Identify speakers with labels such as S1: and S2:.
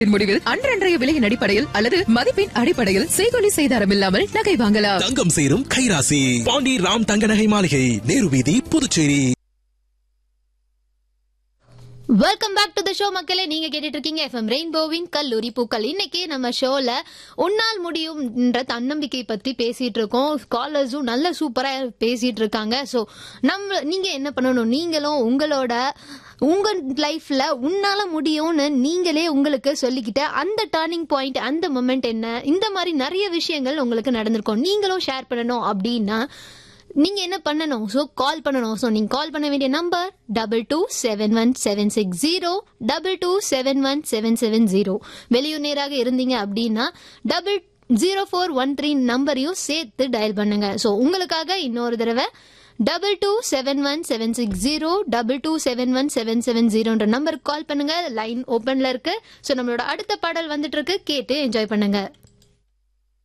S1: முடிவில் அன்றன்றைய விலையின் அடிப்படையில் அல்லது மதிப்பின் அடிப்படையில் செய்கொலி செய்தாரம் இல்லாமல் நகை வாங்கலாம்
S2: தங்கம் சேரும் கைராசி பாண்டி ராம் தங்க நகை மாளிகை நேரு வீதி Puducherry
S3: welcome back to the show மக்களே நீங்க கேட்டுட்டு இருக்கீங்க எஃப்எம் ரெயின்போவின் கல்லூரி பூக்கள் இன்னைக்கு நம்ம ஷோல உன்னால் முடியும்ன்ற தன்னம்பிக்கை பத்தி பேசிட்டு இருக்கோம் காலர்ஸும் நல்ல சூப்பரா பேசிட்டு இருக்காங்க ஸோ நம்ம நீங்க என்ன பண்ணணும் நீங்களும் உங்களோட உங்க லைஃப்ல உன்னால முடியும்னு நீங்களே உங்களுக்கு சொல்லிக்கிட்ட அந்த டேர்னிங் பாயிண்ட் அந்த மொமெண்ட் என்ன இந்த மாதிரி நிறைய விஷயங்கள் உங்களுக்கு நடந்திருக்கும் நீங்களும் ஷேர் பண்ணணும் அப்படின்னா நீங்க என்ன பண்ணணும் ஸோ கால் பண்ணணும் ஸோ நீங்க கால் பண்ண வேண்டிய number double two seven one seven six zero double two seven one seven seven zero வெளியூர் நேராக இருந்தீங்க அப்படின்னா double zero four one three நம்பரையும் சேர்த்து டயல் பண்ணுங்க ஸோ உங்களுக்காக இன்னொரு தடவை double two seven one seven six zero double two seven one seven seven ஜீரோன்ற நம்பருக்கு கால் பண்ணுங்க லைன் ஓப்பன்ல இருக்கு ஸோ நம்மளோட அடுத்த பாடல் வந்துட்டு இருக்கு கேட்டு என்ஜாய் பண்ணுங்க